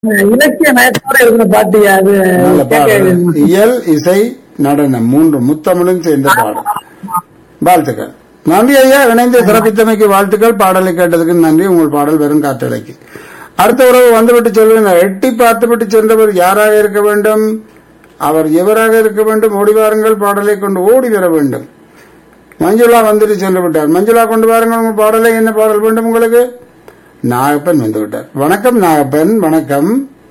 இலக்கிய நயத்தோட இருக்கிற பாட்டு அது நல்ல பாடல் கேட்க இயல் இசை நடனம் மூன்று முத்தமிழும் சேர்ந்த பாடல் வாழ்த்துக்கள் நன்றி ஐயா இணைந்து சிறப்பித்தமைக்கு வாழ்த்துக்கள் பாடலை கேட்டதுக்கு நன்றி உங்கள் பாடல் வெறும் காற்றலைக்கு அடுத்த உறவு வந்துவிட்டு சொல்லுங்க எட்டி பார்த்துவிட்டு சென்றவர் யாராக இருக்க வேண்டும் அவர் எவராக இருக்க வேண்டும் ஓடி வாருங்கள் பாடலை கொண்டு ஓடி வர வேண்டும் மஞ்சுளா வந்துட்டு சென்று விட்டார் மஞ்சுளா கொண்டு வாருங்கள் உங்கள் பாடலை என்ன பாடல் வேண்டும் உங்களுக்கு நாகப்பன் வந்து விட்டார் வணக்கம் நாகப்பன் வணக்கம்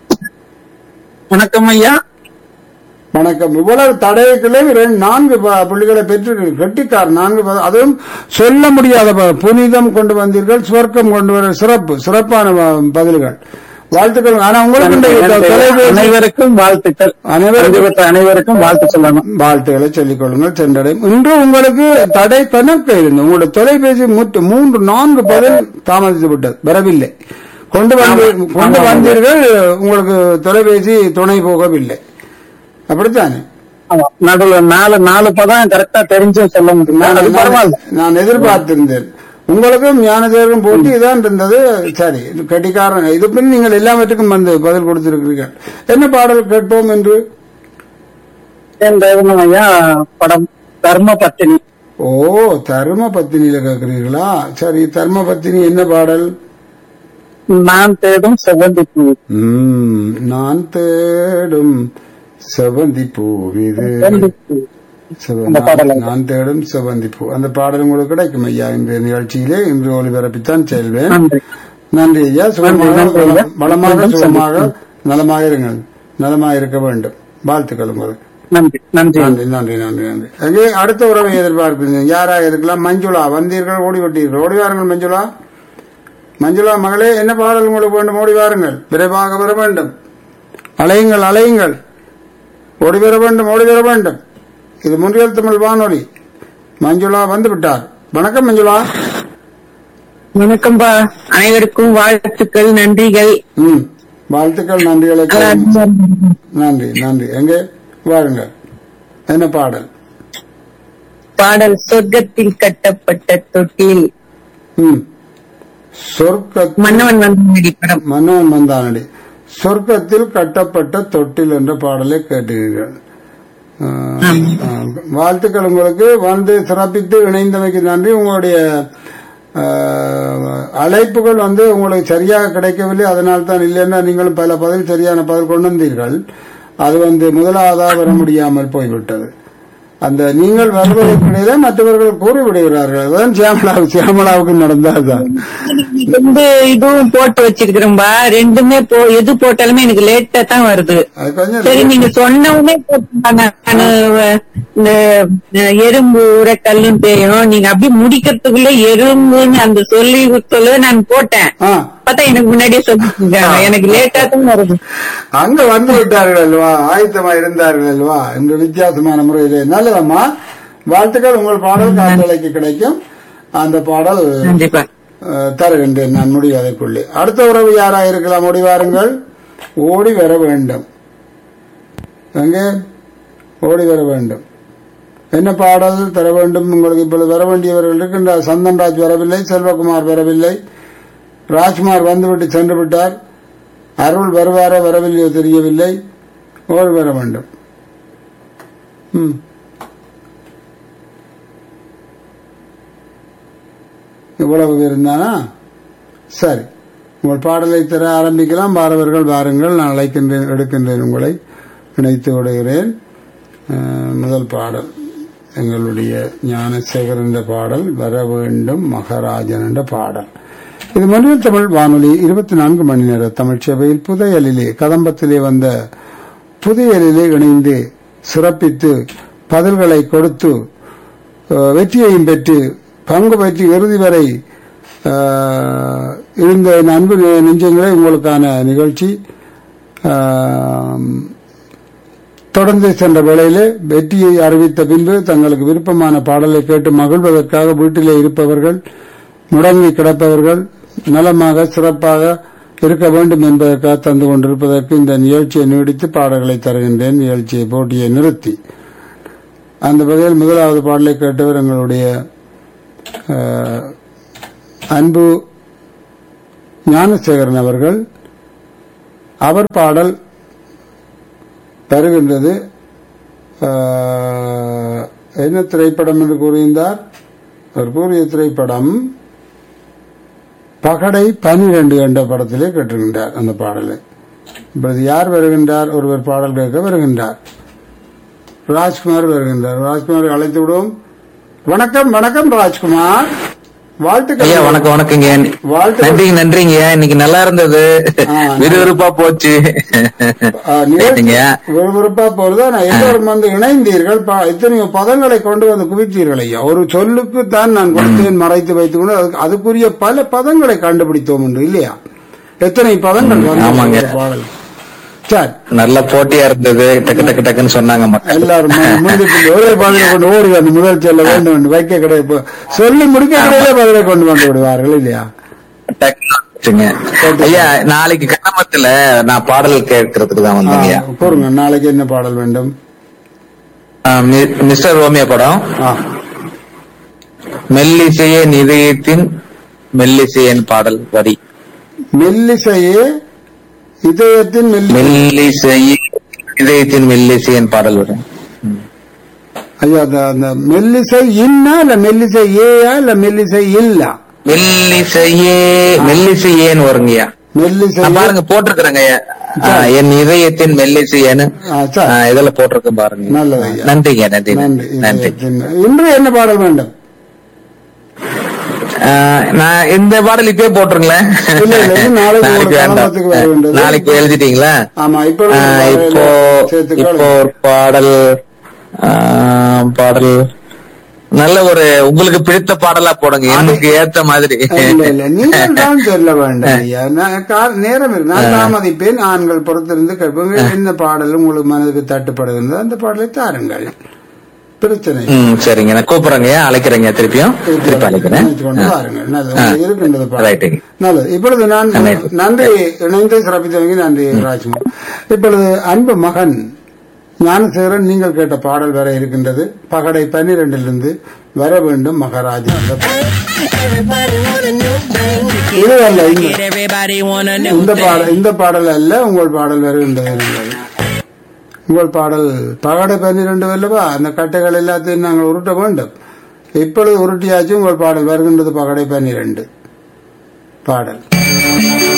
வணக்கம் ஐயா வணக்கம் இவ்வளவு தடைக்குள்ளே ரெண்டு நான்கு ப- புள்ளிகளை பெற்று கட்டித்தார் நான்கு ப- அதுவும் சொல்ல முடியாத ப- புனிதம் கொண்டு வந்தீர்கள் சுவர்க்கம் கொண்டு வர சிறப்பு சிறப்பான ப- பதில்கள் வாழ்த்துக்கள் ஆனா உங்களுக்கு இந்த தொலைபேசி அனைவருக்கும் வாழ்த்துக்கள் அனைவருக்கும் அனைவருக்கும் அனைவருக்கும் வாழ்த்து சொல்லணும் வாழ்த்துக்களை சொல்லிக் கொள்ளுங்கள் சென்றடையும் இன்று உங்களுக்கு தடை கணக்க இருந்து உங்களுடைய தொலைபேசி முற்று- மூன்று நான்கு பதில் தாமதித்து விட்டது வரவில்லை கொண்டு வந்து கொண்டு வந்தீர்கள் உங்களுக்கு தொலைபேசி துணை போகவில்லை அப்படித்தானே ஆமா. நடுவுல நாலு நாலு பதம் கரெக்டா தெரிஞ்சும் சொல்ல முடியும் அது நான் பரவாயில்ல நான் எதிர்பார்த்திருந்தேன் உங்களுக்கும் ஞானதேவரும் போட்டி தான் இருந்தது சரி கட்டிக்காரன் இது பின் நீங்கள் எல்லாவற்றுக்கும் வந்து பதில் கொடுத்திருக்கிறீர்கள் என்ன பாடல் கேட்போம் என்று என் தேவனம் ஐயா படம் தர்ம பத்தினி ஓ தர்ம பத்தினியில கேட்கிறீர்களா சரி தர்ம பத்தினி என்ன பாடல் நான் தேடும் செவ்வந்தி பூ ம், நான் தேடும் செவந்தி பூவிது செவ்வந்தி பூ. செவ- அந்த பாடல் நான் நான் தேடும் செவந்தி பூ அந்த பாடல் உங்களுக்கு கிடைக்கும் ஐயா இந்த நிகழ்ச்சியிலே இன்று ஒளிபரப்பித்தான் செல்வேன் நன்றி நன்றி ஐயா சுகமாக நன்றி ஐயா. வளமாக மீண்டும் சுகமாக நலமாக இருங்கள் நலமாக இருக்க வேண்டும் வாழ்த்துக்கள் உங்களுக்கு நன்றி நன்றி நன்றி நன்றி நன்றி நன்றி அங்கே அடுத்த உறவை எதிர்பார்ப்பீங்க யாராக இருக்கலாம் மஞ்சுளா வந்தீர்கள் ஓடி விட்டீர்கள் ஓடி வாருங்கள் மஞ்சுளா மஞ்சுளா மகளே என்ன பாடல் உங்களுக்கு வேண்டும் ஓடி வாருங்கள் விரைவாக வர வேண்டும் அலையுங்கள் அலையுங்கள் ஓடி வர வேண்டும் ஓடி வர வேண்டும் இது முன்றியல் தமிழ் வானொலி மஞ்சுளா வந்து விட்டார் வணக்கம் மஞ்சுளா வணக்கம்பா அனைவருக்கும் வாழ்த்துக்கள் நன்றிகள் ம் வாழ்த்துக்கள் நன்றிகளை நன்றி நன்றி எங்கே வாருங்கள் என்ன பாடல் பாடல் சொர்க்கத்தில் கட்டப்பட்ட தொட்டில் ம் சொர்க்க மன்னவன் வந்து படம் மன்னவன் வந்தானடி சொர்க்கத்தில் கட்டப்பட்ட தொட்டில் என்ற பாடலை கேட்டீர்கள் ஆ, ஆ, வாழ்த்துக்கள் உங்களுக்கு வந்து சிறப்பித்து இணைந்தமைக்கு நன்றி உங்களுடைய ஆ, அழைப்புகள் வந்து உங்களுக்கு சரியாக கிடைக்கவில்லை அதனால் தான் இல்லைன்னா நீங்களும் பல பதில் சரியான பதில் கொண்டு வந்தீர்கள் அது வந்து முதலாவதாக வர முடியாமல் போய்விட்டது அந்த நீங்கள் வருவதற்கிடையிலே மற்றவர்கள் கூறிவிடுகிறார்கள் அதுதான் சியாமலா சியாமலாவுக்கு நடந்ததுதான் ரெண்டு இதுவும் போட்டு வச்சிருக்கிறேன்பா ரெண்டுமே போ எது போட்டாலுமே எனக்கு லேட்டா தான் வருது அது கொஞ்சம் சரி நீங்க சொன்ன உடனே போட்டுருந்தா நானு இந்த எறும்பு உர கல்லும் தெரியும் நீங்க அப்படியே முடிக்கிறதுக்குள்ள எறும்புன்னு அந்த சொல்லி சொல்ல நான் போட்டேன் ஆ பார்த்தா எனக்கு முன்னாடியே சொல்லிருக்காங்க எனக்கு லேட்டா தான் வருது அங்க வந்து விட்டார்கள் அல்வா ஆயத்தமா இருந்தார்கள் அல்வா இந்த வித்தியாசமான முறையிலே நல்லதம்மா வாழ்த்துக்கள் உங்கள் பாடல் காற்றலைக்கு கிடைக்கும் அந்த பாடல் கண்டிப்பா அஹ், தருகின்றேன் நான் முடிவதற்குள்ளே அடுத்த உறவு யாரா இருக்கலாம் ஓடி வாருங்கள் ஓடி வர வேண்டும் எங்கே ஓடி வர வேண்டும் என்ன பாடல் தர வேண்டும் உங்களுக்கு இப்பொழுது வர வேண்டியவர்கள் இருக்கின்றார் சந்தன்ராஜ் வரவில்லை செல்வகுமார் வரவில்லை ராஜ்குமார் வந்துவிட்டு சென்று விட்டார் அருள் வருவாரோ வரவில்லையோ தெரியவில்லை ஓடி வர வேண்டும் ம். இவ்வளவு இருந்தானா சரி உங்கள் பாடலை தர ஆரம்பிக்கலாம் பாரவர்கள் வாருங்கள் நான் அழைக்கின்றேன் எடுக்கின்றேன் உங்களை இணைத்து விடுகிறேன் அஹ், முதல் பாடல் எங்களுடைய ஞானசேகர் என்ற பாடல் வர வேண்டும் மகராஜன் என்ற பாடல் இது மொழியில் தமிழ் வானொலி இருபத்தி நான்கு மணி நேர தமிழ் சேவையில் புதையலிலே கதம்பத்திலே வந்த புதையலிலே இணைந்து சிறப்பித்து பதில்களை கொடுத்து அஹ், வெற்றியையும் பெற்று பங்கு பெற்று இறுதி வரை அஹ், இருந்த என் அன்பு நெ- நெஞ்சங்களே உங்களுக்கான நிகழ்ச்சி அஹ், தொடர்ந்து சென்ற வேளையிலே வெற்றியை அறிவித்த பின்பு தங்களுக்கு விருப்பமான பாடலை கேட்டு மகிழ்வதற்காக வீட்டிலே இருப்பவர்கள் முடங்கி கிடப்பவர்கள் நலமாக சிறப்பாக இருக்க வேண்டும் என்பதற்காக தந்து கொண்டிருப்பதற்கு இந்த நிகழ்ச்சியை நீடித்து பாடல்களை தருகின்றேன் நிகழ்ச்சியை போட்டியை நிறுத்தி அந்த வகையில் முதலாவது பாடலை கேட்டவர் எங்களுடைய அஹ், அன்பு ஞானசேகரன் அவர்கள் அவர் பாடல் வருகின்றது ஆஹ், என்ன திரைப்படம் என்று கூறியிருந்தார் அவர் கூறிய திரைப்படம் பகடை பனிரெண்டு என்ற படத்திலே கேட்டிருக்கின்றார் அந்த பாடலை இப்பொழுது யார் வருகின்றார் ஒருவர் பாடல் கேட்க வருகின்றார் ராஜ்குமார் வருகின்றார் ராஜ்குமார் அழைத்து விடுவோம் வணக்கம் வணக்கம் ராஜ்குமார் வாழ்த்துக்கள் ஐயா வணக்கம் வணக்கங்க வாழ்த்துக்கள். நன்றிங்க நன்றிங்க இன்னைக்கு நல்லா இருந்தது ஆ, விறுவிறுப்பா போச்சு ஆ, நிகழ்ச்சி கேட்டீங்க விறுவிறுப்பா போறது ஆனா எல்லோரும் வந்து இணைந்தீர்கள் பா- இத்தனையோ பதங்களை கொண்டு வந்து குவித்தீர்கள் ஐயா ஒரு சொல்லுக்கு தான் நான் கொடுத்தேன் மறைத்து வைத்துக் கொண்டு அதுக்கு- அதுக்குரிய பல பதங்களை கண்டுபிடித்தோம் என்று இல்லையா எத்தனை பதங்கள் வந்தது ஆமாங்க. இந்த பாடல் சரி நல்ல போட்டியா இருந்தது டக்கு டக்கு டக்குன்னு சொன்னாங்க மக்கள் எல்லாரும் மு- முந்திட்டு ஒரே பதிலை கொண்டு ஓடி வந்து முதல் சொல்ல வேண்டும் என்று வைக்க கிடையாது இப்போ சொல்லி முடிக்க கிடையாது பதிலை கொண்டு வந்து விடுவார்கள் இல்லையா டக்குன்னு வந்துச்சுங்க. ஐயா நாளைக்கு கிராமத்துல நான் பாடல் கேட்கறதுக்கு தான் வந்தேங்க ஐயா. ஆ, கூறுங்க நாளைக்கு என்ன பாடல் வேண்டும் ஆ, மி- மிஸ்டர் ரோமியோ படம் ஆ, மெல்லிசையே நிதயத்தின் மெல்லிசையன் பாடல் வரி மெல்லிசையே இதயத்தின் மெல்லி மெல்லிசையே இதயத்தின் மெல்லிசையன் பாடல் வரி ஐயா அந்த அந்த மெல்லிசை இன்னா இல்ல மெல்லிசை ஏயா இல்ல மெல்லிசை இல்ல மெல்லிசையே மெல்லிசையேன்னு வருங்கய்யா மெல்லிசை நான் பாருங்க போட்டிருக்கிறேங்க ஐயா. ஆ, என் இதயத்தின் மெல்லிசையேன்னு ஆ, சரி. ஆ, இதுல போட்டிருக்கேன் பாருங்க நல்லது ஐயா. நன்றிங்க நன்றி நன்றி நன்றி இதயத்தின் இன்று என்ன பாடல் வேண்டும் ஆ, நான் இந்த பாடல் இப்பயே போட்டுருங்களேன் இல்ல, இல்ல, இது நாளைக்கு ஒரு நாளைக்கு வேண்டாம் கிராமத்துக்கு வர வேண்டியது. நாளைக்கு எழுதிட்டீங்களா ஆமா இப்போ ஆ, இப்போ இப்போ ஒரு பாடல் ஆ, பாடல் நல்ல ஒரு உங்களுக்கு பிடித்த பாடலா போடுங்க எனக்கு ஏத்த மாதிரி இல்ல இல்ல நீங்கள் தான் சொல்ல வேண்டாம் ஐயா நான் கா- நேரம் இருக்கு நான் தாமதிப்பேன் ஆண்கள் பொறுத்திருந்து கேட்பேன் என்ன பாடல் உங்களுக்கு மனதுக்கு தட்டுப்படுகின்றது அந்த பாடலை தாருங்கள் பிரச்சனை இல்லை. ம் சரிங்க நான் கூப்பிடுறேங்க அழைக்கிறேங்க திருப்பியும் திருப்பி அழைக்கிறேன் நினைத்துக் கொண்டு வாருங்கள். நல்லது. உங்களுக்கு இருக்கின்றது பாடல். ரைட்டுங்க. நல்லது இப்பொழுது நான் நன்றி. நன்றி இணைந்து சிறப்பித்தவங்க நன்றி ராஜ்குமார் இப்பொழுது அன்பு மகன் ஞானசேகரன் நீங்கள் கேட்ட பாடல் வர இருக்கின்றது பகடை பன்னிரண்டிலிருந்து வர வேண்டும் மகாராஜா அந்த பாடல். Everybody want a new thing to get. இது அல்ல இந்த- Everybody want a new இந்த thing. பாடல் இந்த பாடல் அல்ல உங்கள் பாடல் வருகின்றது இருந்தது. உங்கள் பாடல் பகடை பன்னிரண்டு அல்லவா அந்த கட்டைகள் எல்லாத்தையும் நாங்கள் உருட்ட வேண்டும் இப்பொழுது உருட்டியாச்சு உங்கள் பாடல் வருகின்றது பகடை பன்னிரண்டு பாடல்